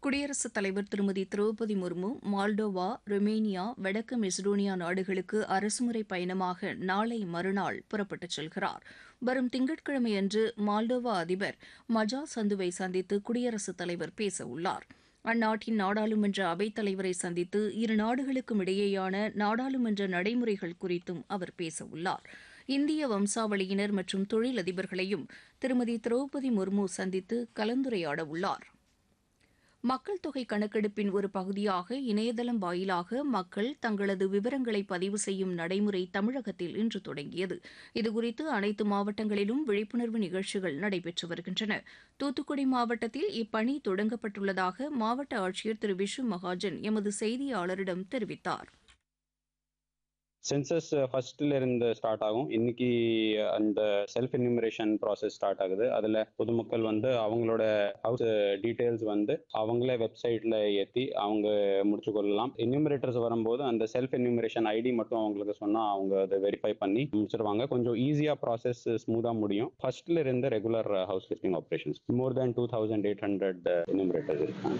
குடியரசுத் தலைவர் திருமதி திரௌபதி முர்மு மால்டோவா ருமேனியா வடக்கு மெசடோனியா நாடுகளுக்கு அரசுமுறை பயணமாக நாளை மறுநாள் புறப்பட்டுச் செல்கிறார் வரும் திங்கட்கிழமையன்று மால்டோவா அதிபர் மஜா சந்துவை சந்தித்து குடியரசுத் தலைவர் பேச உள்ளார் அந்நாட்டின் நாடாளுமன்ற அவைத் தலைவரை சந்தித்து இரு நாடுகளுக்கும் இடையேயான நாடாளுமன்ற நடைமுறைகள் குறித்தும் அவர் பேச உள்ளார் இந்திய வம்சாவளியினர் மற்றும் தொழிலதிபர்களையும் திருமதி திரௌபதி முர்மு சந்தித்து கலந்துரையாட உள்ளார் மக்கள் தொகை கணக்கெடுப்பின் ஒரு பகுதியாக இணையதளம் வாயிலாக மக்கள் தங்களது விவரங்களை பதிவு செய்யும் நடைமுறை தமிழகத்தில் இன்று தொடங்கியது இதுகுறித்து அனைத்து மாவட்டங்களிலும் விழிப்புணர்வு நிகழ்ச்சிகள் நடைபெற்று வருகின்றன தூத்துக்குடி மாவட்டத்தில் இப்பணி தொடங்கப்பட்டுள்ளதாக மாவட்ட ஆட்சியர் திரு விஷு மகாஜன் எமது செய்தியாளரிடம் தெரிவித்தார் சென்சஸ் ஃபர்ஸ்ட்ல இருந்து ஸ்டார்ட் ஆகும் இன்னைக்கு அந்த செல்ஃப் என்யூமரேஷன் ப்ராசஸ் ஸ்டார்ட் ஆகுது அதுல பொதுமக்கள் வந்து அவங்களோட ஹவுஸ் டீடைல்ஸ் வந்து அவங்களே வெப்சைட்ல ஏற்றி அவங்க முடிச்சு கொள்ளலாம் என்யூமரேட்டர்ஸ் வரும்போது அந்த செல்ஃப் என்யூமரேஷன் ஐடி மட்டும் அவங்களுக்கு சொன்னா அவங்க அதை வெரிஃபை பண்ணி முடிச்சிருவாங்க கொஞ்சம் ஈஸியா ப்ராசஸ் ஸ்மூதா முடியும் ஃபர்ஸ்ட்ல இருந்து regular house listing operations more than two thousand eight hundred enumerators இருக்காங்க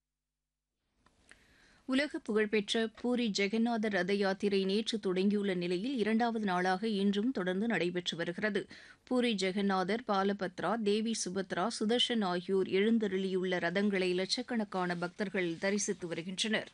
உலக புகழ்பெற்ற பூரி ஜெகநாதர் ரத யாத்திரை நேற்று தொடங்கியுள்ள நிலையில் இரண்டாவது நாளாக இன்றும் தொடர்ந்து நடைபெற்று வருகிறது பூரி ஜெகநாதர் பாலபத்ரா தேவி சுபத்ரா சுதர்ஷன் ஆகியோர் எழுந்தருளியுள்ள ரதங்களை லட்சக்கணக்கான பக்தர்கள் தரிசித்து வருகின்றனர்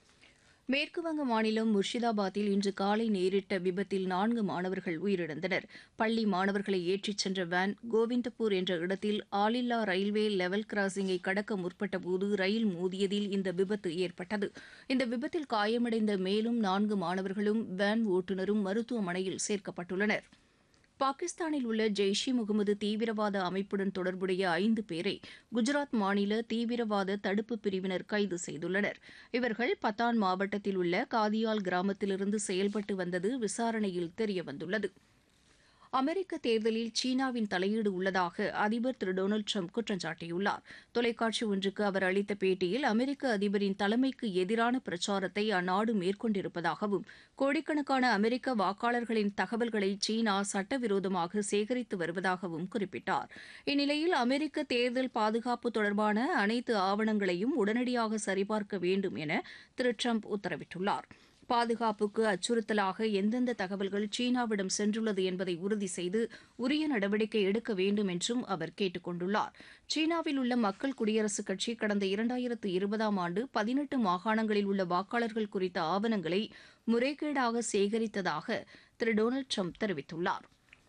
மேற்குவங்க மாநிலம் முர்ஷிதாபாத்தில் இன்று காலை நேரிட்ட விபத்தில் நான்கு மாணவர்கள் உயிரிழந்தனர் பள்ளி மாணவர்களை ஏற்றிச் சென்ற வேன் கோவிந்தபூர் என்ற இடத்தில் ஆளில்லா ரயில்வே லெவல் கிராசிங்கை கடக்க முற்பட்டபோது ரயில் மோதியதில் இந்த விபத்து ஏற்பட்டது இந்த விபத்தில் காயமடைந்த மேலும் நான்கு மாணவர்களும் வேன் ஓட்டுநரும் மருத்துவமனையில் சேர்க்கப்பட்டுள்ளனர் பாகிஸ்தானில் உள்ள ஜெய்ஷ் இ முகமது தீவிரவாத அமைப்புடன் தொடர்புடைய ஐந்து பேரை குஜராத் மாநில தீவிரவாத தடுப்பு பிரிவினர் கைது செய்துள்ளனர் இவர்கள் பத்தான் மாவட்டத்தில் உள்ள காதியால் கிராமத்திலிருந்து செயல்பட்டு வந்தது விசாரணையில் தெரியவந்துள்ளது அமெரிக்க தேர்தலில் சீனாவின் தலையீடு உள்ளதாக அதிபர் திரு டொனால்டு ட்ரம்ப் குற்றம் சாட்டியுள்ளார் தொலைக்காட்சி ஒன்றுக்கு அவர் அளித்த பேட்டியில் அமெரிக்க அதிபரின் தலைமைக்கு எதிரான பிரச்சாரத்தை அந்நாடு மேற்கொண்டிருப்பதாகவும் கோடிக்கணக்கான அமெரிக்க வாக்காளர்களின் தகவல்களை சீனா சட்டவிரோதமாக சேகரித்து வருவதாகவும் குறிப்பிட்டார் இந்நிலையில் அமெரிக்க தேர்தல் பாதுகாப்பு தொடர்பான அனைத்து ஆவணங்களையும் உடனடியாக சரிபார்க்க வேண்டும் என திரு ட்ரம்ப் உத்தரவிட்டுள்ளார் பாதுகாப்புக்கு அச்சுறுத்தலாக எந்தெந்த தகவல்கள் சீனாவிடம் சென்றுள்ளது என்பதை உறுதி செய்து உரிய நடவடிக்கை எடுக்க வேண்டும் என்றும் அவர் கேட்டுக் கொண்டுள்ளார் சீனாவில் உள்ள மக்கள் குடியரசுக் கட்சி கடந்த இரண்டாயிரத்து இருபதாம் ஆண்டு பதினெட்டு மாகாணங்களில் உள்ள வாக்காளர்கள் குறித்த ஆவணங்களை முறைகேடாக சேகரித்ததாக திரு டொனால்டு ட்ரம்ப் தெரிவித்துள்ளார்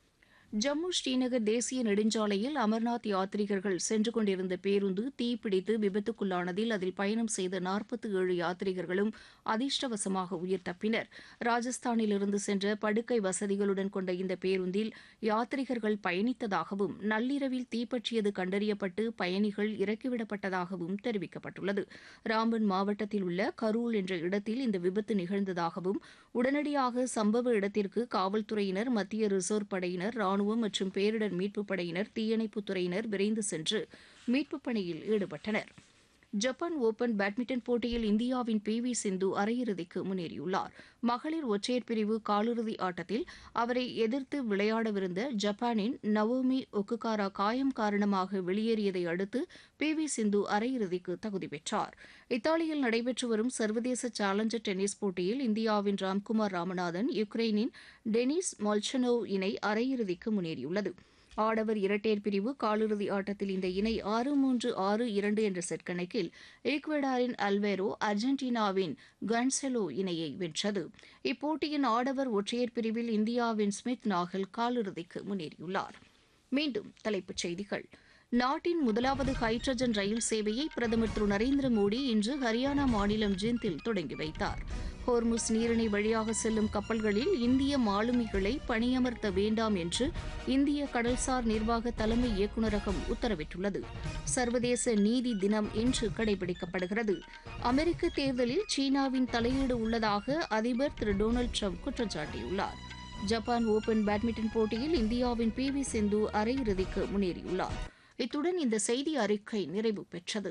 ஜம்மு ஸ்ரீநகர் தேசிய நெடுஞ்சாலையில் அமர்நாத் யாத்ரீகர்கள் சென்று கொண்டிருந்த பேருந்து தீப்பிடித்து விபத்துக்குள்ளானதில் அதில் பயணம் செய்த நாற்பத்தி ஏழு யாத்ரீகர்களும் அதிர்ஷ்டவசமாக உயிர் தப்பினர் ராஜஸ்தானிலிருந்து சென்ற படுக்கை வசதிகளுடன் கொண்ட இந்த பேருந்தில் யாத்ரீகர்கள் பயணித்ததாகவும் நள்ளிரவில் தீப்பற்றியது கண்டறியப்பட்டு பயணிகள் இறக்கிவிடப்பட்டதாகவும் தெரிவிக்கப்பட்டுள்ளது ராம்பன் மாவட்டத்தில் உள்ள கரூல் என்ற இடத்தில் இந்த விபத்து நிகழ்ந்ததாகவும் உடனடியாக சம்பவ இடத்திற்கு காவல்துறையினர் மத்திய ரிசர்வ் படையினர் ராணுவம் மற்றும் பேரிடர் மீட்புப் படையினர் தீயணைப்புத் துறையினர் விரைந்து சென்று மீட்புப் பணியில் ஈடுபட்டனர் ஜப்பான் ஓபன் பேட்மிண்டன் போட்டியில் இந்தியாவின் பி வி சிந்து அரையிறுதிக்கு முன்னேறியுள்ளார் மகளிர் ஒற்றையர் பிரிவு காலிறுதி ஆட்டத்தில் அவரை எதிர்த்து விளையாடவிருந்த ஜப்பானின் நவோமி ஒக்குகாரா காயம் காரணமாக வெளியேறியதை அடுத்து பி வி சிந்து அரையிறுதிக்கு தகுதி பெற்றார் இத்தாலியில் நடைபெற்று வரும் சர்வதேச சேலஞ்சர் டென்னிஸ் போட்டியில் இந்தியாவின் ராம்குமார் ராமநாதன் யுக்ரைனின் டெனிஸ் மொல்ச்சனோவ் இணை அரையிறுதிக்கு முன்னேறியுள்ளது ஆடவர் இரட்டையர் பிரிவு காலிறுதி ஆட்டத்தில் இந்த இணை ஆறு மூன்று ஆறு இரண்டு என்ற செட் கணக்கில் ஈக்வெடாரின் அல்வேரோ அர்ஜென்டினாவின் கன்செலோ இணையை வென்றது இப்போட்டியின் ஆடவர் ஒற்றையர் பிரிவில் இந்தியாவின் ஸ்மித் நாகல் காலிறுதிக்கு முன்னேறியுள்ளார் மீண்டும் தலைப்புச் செய்திகள் நாட்டின் முதலாவது ஹைட்ரஜன் ரயில் சேவையை பிரதமர் திரு நரேந்திர மோடி இன்று ஹரியானா மாநிலம் ஜிந்தில் தொடங்கி வைத்தார் ஹோர்முஸ் நீரிணை வழியாக செல்லும் கப்பல்களில் இந்திய மாலுமிகளை பணியமர்த்த வேண்டாம் என்று இந்திய கடல்சார் நிர்வாக தலைமை இயக்குநரகம் உத்தரவிட்டுள்ளது சர்வதேச நீதி தினம் இன்று கடைபிடிக்கப்படுகிறது அமெரிக்க தேர்தலில் சீனாவின் தலையீடு உள்ளதாக அதிபர் திரு டொனால்டு ட்ரம்ப் குற்றம் சாட்டியுள்ளார் ஜப்பான் ஓபன் பேட்மிண்டன் போட்டியில் இந்தியாவின் பி வி சிந்து அரையிறுதிக்கு முன்னேறியுள்ளார் இத்துடன் இந்த செய்தி அறிக்கை நிறைவு பெற்றது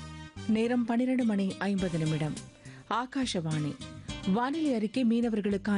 நேரம் பன்னிரண்டு மணி ஐம்பது நிமிடம் ஆகாஷவாணி வானிலை அறிக்கை மீனவர்களுக்கான